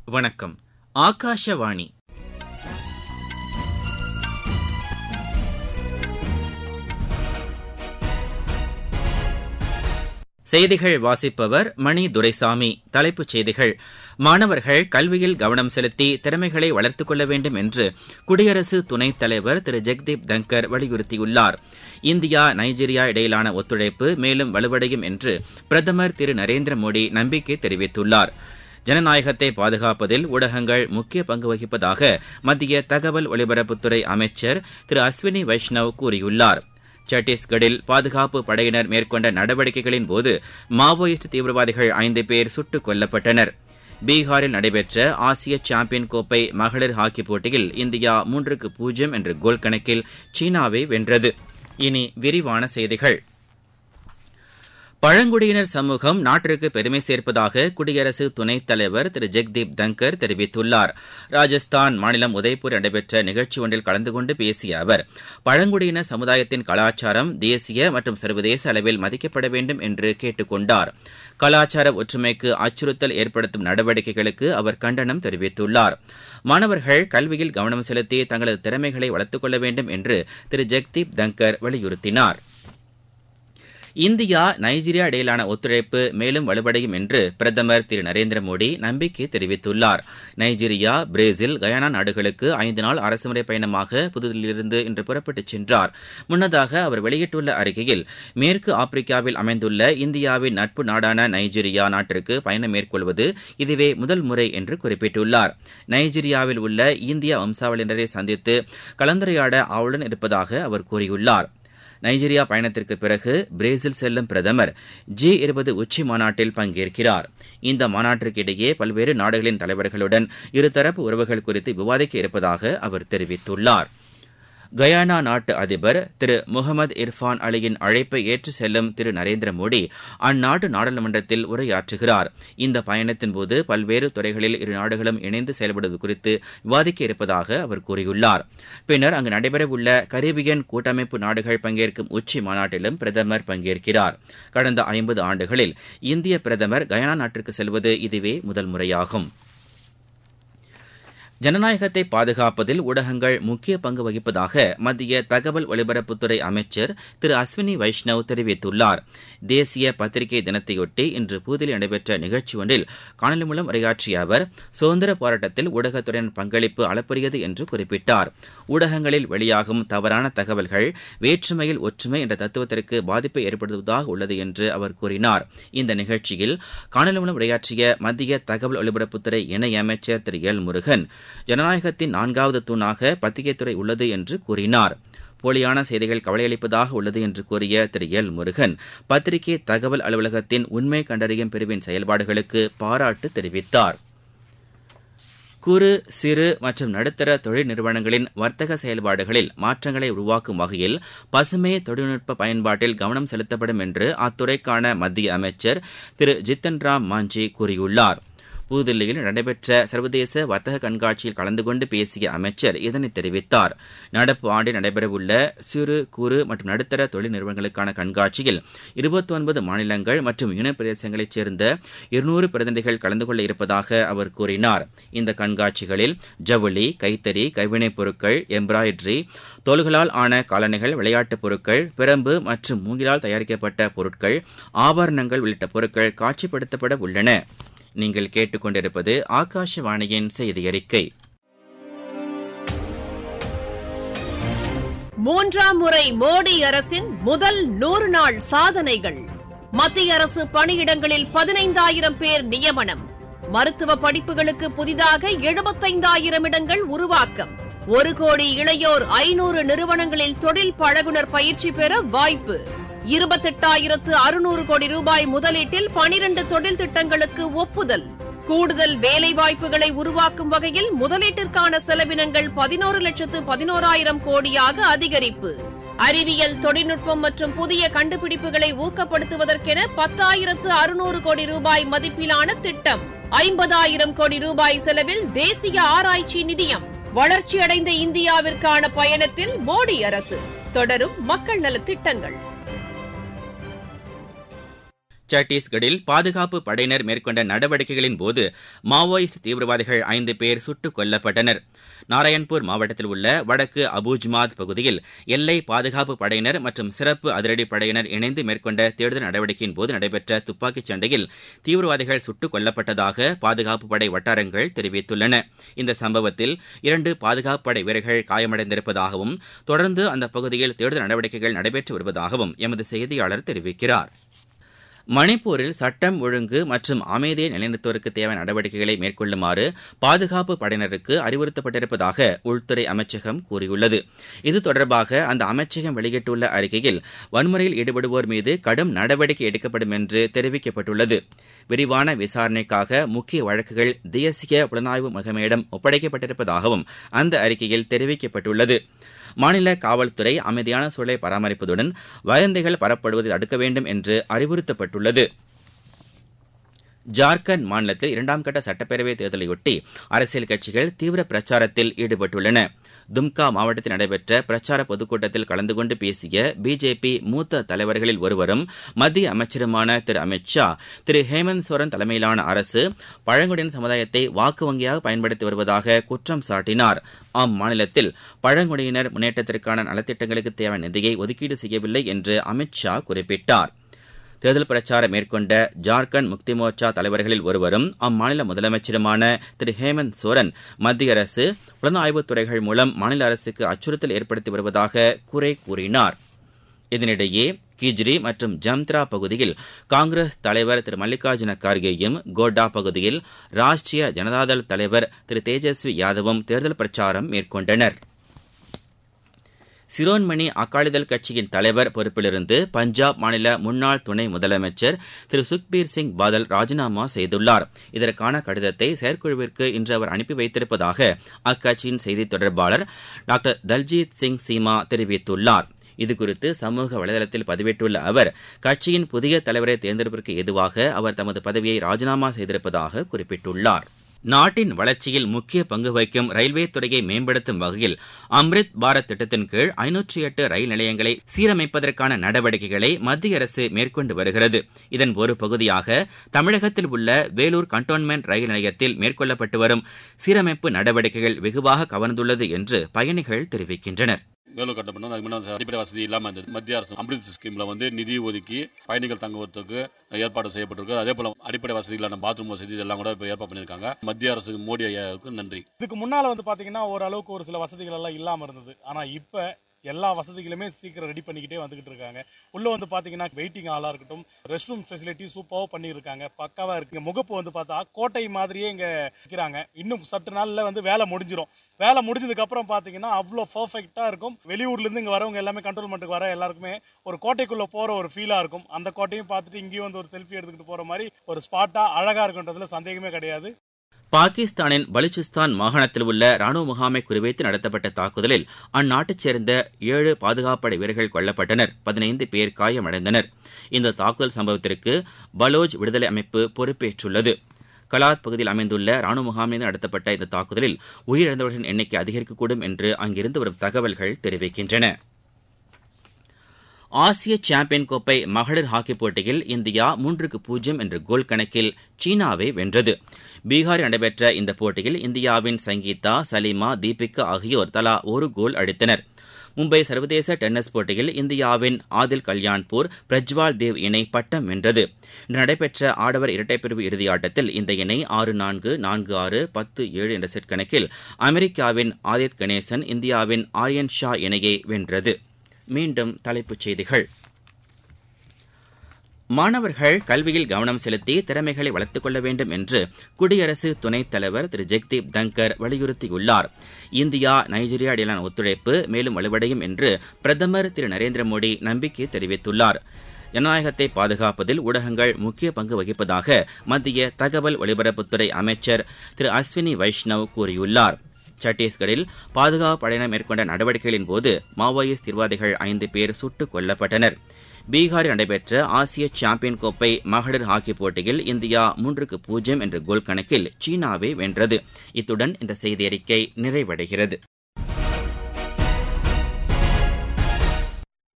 வணக்கம் ஆகாஷவாணி செய்திகள் வாசிப்பவர் மணி துரைசாமி தலைப்புச் செய்திகள் மாணவர்கள் கல்வியில் கவனம் செலுத்தி திறமைகளை வளர்த்துக் கொள்ள வேண்டும் என்று குடியரசு துணைத் தலைவர் திரு ஜெக்தீப் தங்கர் வலியுறுத்தியுள்ளார் இந்தியா நைஜீரியா இடையிலான ஒத்துழைப்பு மேலும் வலுவடையும் என்று பிரதமர் திரு நரேந்திர மோடி நம்பிக்கை தெரிவித்துள்ளார் ஜனநாயகத்தை பாதுகாப்பதில் ஊடகங்கள் முக்கிய பங்கு வகிப்பதாக மத்திய தகவல் ஒலிபரப்புத்துறை அமைச்சர் திரு அஸ்வினி வைஷ்ணவ் கூறியுள்ளார் சத்தீஸ்கடில் பாதுகாப்பு படையினர் மேற்கொண்ட நடவடிக்கைகளின் போது மாவோயிஸ்ட் தீவிரவாதிகள் ஐந்து பேர் சுட்டுக் கொல்லப்பட்டனர் பீகாரில் நடைபெற்ற ஆசிய சாம்பியன் கோப்பை மகளிர் ஹாக்கி போட்டியில் இந்தியா மூன்றுக்கு பூஜ்ஜியம் என்ற கோல் கணக்கில் சீனாவை வென்றது இனி விரிவான செய்திகள் பழங்குடியினர் சமூகம் நாட்டிற்கு பெருமை சேர்ப்பதாக குடியரசு துணைத் தலைவர் திரு ஜெக்தீப் தங்கர் தெரிவித்துள்ளார் ராஜஸ்தான் மாநிலம் உதய்பூர் நடைபெற்ற நிகழ்ச்சி ஒன்றில் கலந்து கொண்டு பேசிய அவர் பழங்குடியின சமுதாயத்தின் கலாச்சாரம் தேசிய மற்றும் சர்வதேச அளவில் மதிக்கப்பட வேண்டும் என்று கேட்டுக் கொண்டார் கலாச்சார ஒற்றுமைக்கு அச்சுறுத்தல் ஏற்படுத்தும் நடவடிக்கைகளுக்கு அவர் கண்டனம் தெரிவித்துள்ளார் மாணவர்கள் கல்வியில் கவனம் செலுத்தி தங்களது திறமைகளை வளர்த்துக் கொள்ள வேண்டும் என்று திரு ஜெக்தீப் தங்கர் வலியுறுத்தினார் இந்தியா நைஜீரியா இடையிலான ஒத்துழைப்பு மேலும் வலுவடையும் என்று பிரதமர் திரு நரேந்திர மோடி நம்பிக்கை தெரிவித்துள்ளார் நைஜீரியா பிரேசில் கயானா நாடுகளுக்கு ஐந்து நாள் அரசுமுறை பயணமாக புதுதில்லியிலிருந்து இன்று புறப்பட்டுச் சென்றார் முன்னதாக அவர் வெளியிட்டுள்ள அறிக்கையில் மேற்கு ஆப்பிரிக்காவில் அமைந்துள்ள இந்தியாவின் நட்பு நாடான நைஜீரியா நாட்டிற்கு பயணம் மேற்கொள்வது இதுவே முதல் முறை என்று குறிப்பிட்டுள்ளார் நைஜீரியாவில் உள்ள இந்திய வம்சாவளியினரை சந்தித்து கலந்துரையாட ஆவலுடன் இருப்பதாக அவர் கூறியுள்ளார் நைஜீரியா பயணத்திற்கு பிறகு பிரேசில் செல்லும் பிரதமர் ஜி இருபது உச்சி மாநாட்டில் பங்கேற்கிறார் இந்த மாநாட்டிற்கு இடையே பல்வேறு நாடுகளின் தலைவர்களுடன் இருதரப்பு உறவுகள் குறித்து விவாதிக்க இருப்பதாக அவர் தெரிவித்துள்ளார் கயானா நாட்டு அதிபர் திரு முகமது இர்ஃபான் அலியின் அழைப்பை ஏற்று செல்லும் திரு நரேந்திர மோடி அந்நாட்டு நாடாளுமன்றத்தில் உரையாற்றுகிறார் இந்த பயணத்தின்போது பல்வேறு துறைகளில் இரு நாடுகளும் இணைந்து செயல்படுவது குறித்து விவாதிக்க இருப்பதாக அவர் கூறியுள்ளார் பின்னர் அங்கு நடைபெறவுள்ள கரீபியன் கூட்டமைப்பு நாடுகள் பங்கேற்கும் உச்சி மாநாட்டிலும் பிரதமர் பங்கேற்கிறார் கடந்த ஐம்பது ஆண்டுகளில் இந்திய பிரதமர் கயானா நாட்டிற்கு செல்வது இதுவே முதல் முறையாகும் ஜனநாயகத்தை பாதுகாப்பதில் ஊடகங்கள் முக்கிய பங்கு வகிப்பதாக மத்திய தகவல் ஒலிபரப்புத்துறை அமைச்சர் திரு அஸ்வினி வைஷ்ணவ் தெரிவித்துள்ளார் தேசிய பத்திரிகை தினத்தையொட்டி இன்று புதுதில்லியில் நடைபெற்ற நிகழ்ச்சி ஒன்றில் காணொலி மூலம் உரையாற்றிய அவர் சுதந்திர போராட்டத்தில் ஊடகத்துறையின் பங்களிப்பு அளப்பரியது என்று குறிப்பிட்டார் ஊடகங்களில் வெளியாகும் தவறான தகவல்கள் வேற்றுமையில் ஒற்றுமை என்ற தத்துவத்திற்கு பாதிப்பை ஏற்படுத்துவதாக உள்ளது என்று அவர் கூறினார் இந்த நிகழ்ச்சியில் காணொலி மூலம் உரையாற்றிய மத்திய தகவல் ஒலிபரப்புத்துறை இணையமைச்சர் திரு எல் முருகன் ஜனநாயகத்தின் நான்காவது தூணாக பத்திரிகைத்துறை உள்ளது என்று கூறினார் போலியான செய்திகள் கவலையளிப்பதாக உள்ளது என்று கூறிய திரு எல் முருகன் பத்திரிகை தகவல் அலுவலகத்தின் உண்மை கண்டறியும் பிரிவின் செயல்பாடுகளுக்கு பாராட்டு தெரிவித்தார் குறு சிறு மற்றும் நடுத்தர தொழில் நிறுவனங்களின் வர்த்தக செயல்பாடுகளில் மாற்றங்களை உருவாக்கும் வகையில் பசுமை தொழில்நுட்ப பயன்பாட்டில் கவனம் செலுத்தப்படும் என்று அத்துறைக்கான மத்திய அமைச்சர் திரு ஜித்தன் ராம் மாஞ்சி கூறியுள்ளார் புதுதில்லியில் நடைபெற்ற சர்வதேச வர்த்தக கண்காட்சியில் கலந்து கொண்டு பேசிய அமைச்சர் இதனை தெரிவித்தார் நடப்பு ஆண்டில் நடைபெறவுள்ள சிறு குறு மற்றும் நடுத்தர தொழில் நிறுவனங்களுக்கான கண்காட்சியில் இருபத்தி ஒன்பது மாநிலங்கள் மற்றும் யூனியன் பிரதேசங்களைச் சேர்ந்த இருநூறு பிரதிநிதிகள் கலந்து கொள்ள இருப்பதாக அவர் கூறினார் இந்த கண்காட்சிகளில் ஜவுளி கைத்தறி கைவினைப் பொருட்கள் எம்ப்ராய்டரி தோள்களால் ஆன காலணிகள் விளையாட்டுப் பொருட்கள் பிரம்பு மற்றும் மூங்கிலால் தயாரிக்கப்பட்ட பொருட்கள் ஆபரணங்கள் உள்ளிட்ட பொருட்கள் காட்சிப்படுத்தப்பட உள்ளன நீங்கள் கேட்டுக்கொண்டிருப்பது ஆகாஷவாணியின் செய்தி அறிக்கை மூன்றாம் முறை மோடி அரசின் முதல் நூறு நாள் சாதனைகள் மத்திய அரசு பணியிடங்களில் பதினைந்தாயிரம் பேர் நியமனம் மருத்துவ படிப்புகளுக்கு புதிதாக எழுபத்தைந்தாயிரம் இடங்கள் உருவாக்கம் ஒரு கோடி இளையோர் ஐநூறு நிறுவனங்களில் தொழில் பழகுனர் பயிற்சி பெற வாய்ப்பு இருபத்தெட்டாயிரத்து அறுநூறு கோடி ரூபாய் முதலீட்டில் பனிரண்டு தொழில் திட்டங்களுக்கு ஒப்புதல் கூடுதல் வேலைவாய்ப்புகளை உருவாக்கும் வகையில் முதலீட்டிற்கான செலவினங்கள் பதினோரு லட்சத்து பதினோராயிரம் கோடியாக அதிகரிப்பு அறிவியல் தொழில்நுட்பம் மற்றும் புதிய கண்டுபிடிப்புகளை ஊக்கப்படுத்துவதற்கென பத்தாயிரத்து அறுநூறு கோடி ரூபாய் மதிப்பிலான திட்டம் ஐம்பதாயிரம் கோடி ரூபாய் செலவில் தேசிய ஆராய்ச்சி நிதியம் வளர்ச்சியடைந்த இந்தியாவிற்கான பயணத்தில் மோடி அரசு தொடரும் மக்கள் நலத் திட்டங்கள் சத்தீஸ்கடில் பாதுகாப்பு படையினர் மேற்கொண்ட நடவடிக்கைகளின் போது மாவோயிஸ்ட் தீவிரவாதிகள் ஐந்து பேர் சுட்டுக் கொல்லப்பட்டனர் நாராயண்பூர் மாவட்டத்தில் உள்ள வடக்கு அபூஜ்மாத் பகுதியில் எல்லை பாதுகாப்பு படையினர் மற்றும் சிறப்பு அதிரடி படையினர் இணைந்து மேற்கொண்ட தேடுதல் நடவடிக்கையின் போது நடைபெற்ற துப்பாக்கிச் சண்டையில் தீவிரவாதிகள் சுட்டுக் கொல்லப்பட்டதாக பாதுகாப்பு படை வட்டாரங்கள் தெரிவித்துள்ளன இந்த சம்பவத்தில் இரண்டு பாதுகாப்பு படை வீரர்கள் காயமடைந்திருப்பதாகவும் தொடர்ந்து அந்த பகுதியில் தேடுதல் நடவடிக்கைகள் நடைபெற்று வருவதாகவும் எமது செய்தியாளர் தெரிவிக்கிறார் மணிப்பூரில் சட்டம் ஒழுங்கு மற்றும் அமைதியை நிலைநிறுத்துவதற்கு தேவையான நடவடிக்கைகளை மேற்கொள்ளுமாறு பாதுகாப்பு படையினருக்கு அறிவுறுத்தப்பட்டிருப்பதாக உள்துறை அமைச்சகம் கூறியுள்ளது இது தொடர்பாக அந்த அமைச்சகம் வெளியிட்டுள்ள அறிக்கையில் வன்முறையில் ஈடுபடுவோர் மீது கடும் நடவடிக்கை எடுக்கப்படும் என்று தெரிவிக்கப்பட்டுள்ளது விரிவான விசாரணைக்காக முக்கிய வழக்குகள் தேசிய புலனாய்வு முகமையிடம் ஒப்படைக்கப்பட்டிருப்பதாகவும் அந்த அறிக்கையில் தெரிவிக்கப்பட்டுள்ளது மாநில காவல்துறை அமைதியான சூழலை பராமரிப்பதுடன் வதந்திகள் பரப்படுவதை தடுக்க வேண்டும் என்று அறிவுறுத்தப்பட்டுள்ளது ஜார்க்கண்ட் மாநிலத்தில் இரண்டாம் கட்ட சட்டப்பேரவைத் தேர்தலையொட்டி அரசியல் கட்சிகள் தீவிர பிரச்சாரத்தில் ஈடுபட்டுள்ளன தும்கா மாவட்டத்தில் நடைபெற்ற பிரச்சார பொதுக்கூட்டத்தில் கலந்து கொண்டு பேசிய பிஜேபி மூத்த தலைவர்களில் ஒருவரும் மத்திய அமைச்சருமான திரு அமித் ஷா திரு ஹேமந்த் சோரன் தலைமையிலான அரசு பழங்குடியின சமுதாயத்தை வாக்கு வங்கியாக பயன்படுத்தி வருவதாக குற்றம் சாட்டினார் அம்மாநிலத்தில் பழங்குடியினர் முன்னேற்றத்திற்கான நலத்திட்டங்களுக்கு தேவையான நிதியை ஒதுக்கீடு செய்யவில்லை என்று அமித் ஷா குறிப்பிட்டார் தேர்தல் பிரச்சாரம் மேற்கொண்ட ஜார்க்கண்ட் முக்தி மோர்ச்சா தலைவர்களில் ஒருவரும் அம்மாநில முதலமைச்சருமான திரு ஹேமந்த் சோரன் மத்திய அரசு புலனாய்வுத் துறைகள் மூலம் மாநில அரசுக்கு அச்சுறுத்தல் ஏற்படுத்தி வருவதாக குறை கூறினார் இதனிடையே கிஜ்ரி மற்றும் ஜம்த்ரா பகுதியில் காங்கிரஸ் தலைவர் திரு மல்லிகார்ஜுன கார்கேயும் கோட்டா பகுதியில் ராஷ்டிரிய ஜனதாதள் தலைவர் திரு தேஜஸ்வி யாதவும் தேர்தல் பிரச்சாரம் மேற்கொண்டனர் சிரோன்மணி அகாலிதள் கட்சியின் தலைவர் பொறுப்பிலிருந்து பஞ்சாப் மாநில முன்னாள் துணை முதலமைச்சர் திரு சுக்பீர் சிங் பாதல் ராஜினாமா செய்துள்ளார் இதற்கான கடிதத்தை செயற்குழுவிற்கு இன்று அவர் அனுப்பி வைத்திருப்பதாக அக்கட்சியின் செய்தித் தொடர்பாளர் டாக்டர் தல்ஜீத் சிங் சீமா தெரிவித்துள்ளார் இதுகுறித்து சமூக வலைதளத்தில் பதிவிட்டுள்ள அவர் கட்சியின் புதிய தலைவரை தேர்ந்தெடுப்பதற்கு ஏதுவாக அவர் தமது பதவியை ராஜினாமா செய்திருப்பதாக குறிப்பிட்டுள்ளார் நாட்டின் வளர்ச்சியில் முக்கிய பங்கு வகிக்கும் ரயில்வே துறையை மேம்படுத்தும் வகையில் அம்ரித் பாரத் திட்டத்தின் கீழ் ஐநூற்றி எட்டு ரயில் நிலையங்களை சீரமைப்பதற்கான நடவடிக்கைகளை மத்திய அரசு மேற்கொண்டு வருகிறது இதன் ஒரு பகுதியாக தமிழகத்தில் உள்ள வேலூர் கண்டோன்மெண்ட் ரயில் நிலையத்தில் மேற்கொள்ளப்பட்டு வரும் சீரமைப்பு நடவடிக்கைகள் வெகுவாக கவர்ந்துள்ளது என்று பயணிகள் தெரிவிக்கின்றனர் வேலூர் கட்டப்பட்டோம் அதுக்கு முன்னாடி அடிப்படை வசதி இல்லாமல் இருந்தது மத்திய அரசு அம்ரித் ஸ்கீம்ல வந்து நிதி ஒதுக்கி பயணிகள் தங்குவதற்கு ஏற்பாடு செய்யப்பட்டிருக்கு அதே போல அடிப்படை வசதிகளான பாத்ரூம் வசதி இதெல்லாம் கூட இப்போ ஏற்பாடு பண்ணியிருக்காங்க மத்திய அரசுக்கு மோடி ஐயாவுக்கு நன்றி இதுக்கு முன்னால வந்து பாத்தீங்கன்னா ஓரளவுக்கு ஒரு சில வசதிகள் எல்லாம் இல்லாம இருந்தது ஆனா இப்ப எல்லா வசதிகளுமே சீக்கிரம் ரெடி பண்ணிக்கிட்டே வந்துகிட்டு இருக்காங்க உள்ள வந்து பாத்தீங்கன்னா வெயிட்டிங் ஹாலா இருக்கட்டும் ரெஸ்ட் ரூம் ஃபெசிலிட்டி சூப்பராக பண்ணியிருக்காங்க பக்காவா இருக்கு முகப்பு வந்து பார்த்தா கோட்டை மாதிரியே இங்க வைக்கிறாங்க இன்னும் சற்று நாள்ல வந்து வேலை முடிஞ்சிடும் வேலை முடிஞ்சதுக்கு அப்புறம் பாத்தீங்கன்னா அவ்வளோ பர்ஃபெக்டா இருக்கும் வெளியூர்ல இருந்து இங்க வரவங்க எல்லாமே கண்ட்ரோல்மெண்ட்டுக்கு வர எல்லாருக்குமே ஒரு கோட்டைக்குள்ள போற ஒரு ஃபீலா இருக்கும் அந்த கோட்டையும் பார்த்துட்டு இங்கேயும் வந்து ஒரு செல்ஃபி எடுத்துக்கிட்டு போற மாதிரி ஒரு ஸ்பாட்டா அழகா இருக்குன்றதுல சந்தேகமே கிடையாது பாகிஸ்தானின் பலுச்சிஸ்தான் மாகாணத்தில் உள்ள ராணுவ முகாமை குறிவைத்து நடத்தப்பட்ட தாக்குதலில் அந்நாட்டைச் சேர்ந்த ஏழு பாதுகாப்படை வீரர்கள் கொல்லப்பட்டனர் பதினைந்து பேர் காயமடைந்தனர் இந்த தாக்குதல் சம்பவத்திற்கு பலோச் விடுதலை அமைப்பு பொறுப்பேற்றுள்ளது கலாத் பகுதியில் அமைந்துள்ள ராணுவ முகாமில் நடத்தப்பட்ட இந்த தாக்குதலில் உயிரிழந்தவர்களின் எண்ணிக்கை அதிகரிக்கக்கூடும் என்று அங்கிருந்து வரும் தகவல்கள் தெரிவிக்கின்றன ஆசிய சாம்பியன் கோப்பை மகளிர் ஹாக்கி போட்டியில் இந்தியா மூன்றுக்கு பூஜ்ஜியம் என்ற கோல் கணக்கில் சீனாவை வென்றது பீகாரில் நடைபெற்ற இந்த போட்டியில் இந்தியாவின் சங்கீதா சலீமா தீபிகா ஆகியோர் தலா ஒரு கோல் அடித்தனர் மும்பை சர்வதேச டென்னிஸ் போட்டியில் இந்தியாவின் ஆதில் கல்யாண்பூர் பிரஜ்வால் தேவ் இணை பட்டம் வென்றது இன்று நடைபெற்ற ஆடவர் இரட்டைப்பிரிவு இறுதியாட்டத்தில் இந்த இணை ஆறு நான்கு நான்கு ஆறு பத்து ஏழு என்ற செட் கணக்கில் அமெரிக்காவின் ஆதித் கணேசன் இந்தியாவின் ஆரியன் ஷா இணையை வென்றது மீண்டும் தலைப்புச் செய்திகள் மாணவர்கள் கல்வியில் கவனம் செலுத்தி திறமைகளை வளர்த்துக் கொள்ள வேண்டும் என்று குடியரசு துணைத் தலைவர் திரு ஜெக்தீப் தங்கர் வலியுறுத்தியுள்ளார் இந்தியா நைஜீரியா இடையிலான ஒத்துழைப்பு மேலும் வலுவடையும் என்று பிரதமர் திரு நரேந்திர மோடி நம்பிக்கை தெரிவித்துள்ளார் ஜனநாயகத்தை பாதுகாப்பதில் ஊடகங்கள் முக்கிய பங்கு வகிப்பதாக மத்திய தகவல் ஒலிபரப்புத்துறை அமைச்சர் திரு அஸ்வினி வைஷ்ணவ் கூறியுள்ளார் சத்தீஸ்கரில் பாதுகாப்பு படையினர் மேற்கொண்ட நடவடிக்கைகளின் போது மாவோயிஸ்ட் தீவிரவாதிகள் ஐந்து பேர் சுட்டுக் கொல்லப்பட்டனர் பீகாரில் நடைபெற்ற ஆசிய சாம்பியன் கோப்பை மகளிர் ஹாக்கி போட்டியில் இந்தியா மூன்றுக்கு பூஜ்ஜியம் என்ற கோல் கணக்கில் சீனாவை வென்றது இத்துடன் இந்த செய்தி அறிக்கை நிறைவடைகிறது